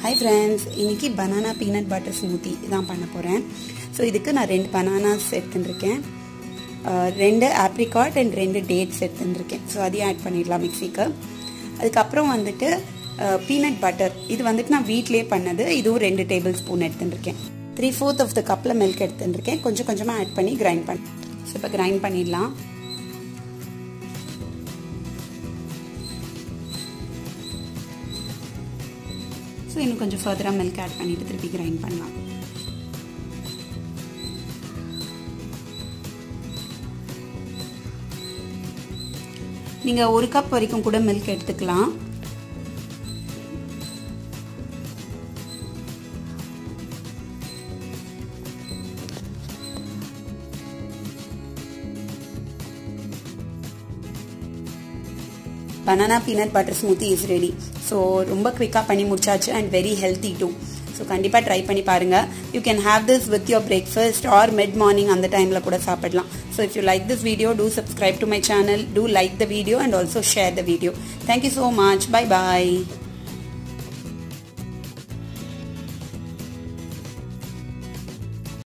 hi friends இன்னைக்கு banana peanut butter smoothie தான் பண்ண போகிறேன் ஸோ இதுக்கு நான் ரெண்டு பனானாஸ் எடுத்துட்டுருக்கேன் ரெண்டு ஆப்ரிகாட் அண்ட் ரெண்டு டேட்ஸ் எடுத்துட்டுருக்கேன் ஸோ அதையும் ஆட் பண்ணிடலாம் மிக்சிக்கு அதுக்கப்புறம் வந்துட்டு பீனட் பட்டர் இது வந்துட்டு நான் வீட்லேயே பண்ணது இதுவும் ரெண்டு டேபிள் ஸ்பூன் எடுத்துட்டுருக்கேன் த்ரீ ஃபோர்த் ஆஃப் த கப்பில் மில்க் எடுத்துட்டுருக்கேன் கொஞ்சம் கொஞ்சமாக ஆட் பண்ணி கிரைண்ட் பண்ண ஸோ இப்போ கிரைண்ட் பண்ணிடலாம் ஸோ இன்னும் கொஞ்சம் ஃபர்தராக மில்க் ஆட் பண்ணிவிட்டு திருப்பி கிரைண்ட் பண்ணலாம் நீங்கள் ஒரு கப் வரைக்கும் கூட மில்க் எடுத்துக்கலாம் banana peanut butter smoothie is ready so ரொம்ப குவிக்காக பண்ணி முடிச்சாச்சு and very healthy too so கண்டிப்பாக ட்ரை பண்ணி பாருங்கள் you can have this with your breakfast or mid morning அந்த டைமில் கூட சாப்பிடலாம் so if you like this video do subscribe to my channel do like the video and also share the video thank you so much bye bye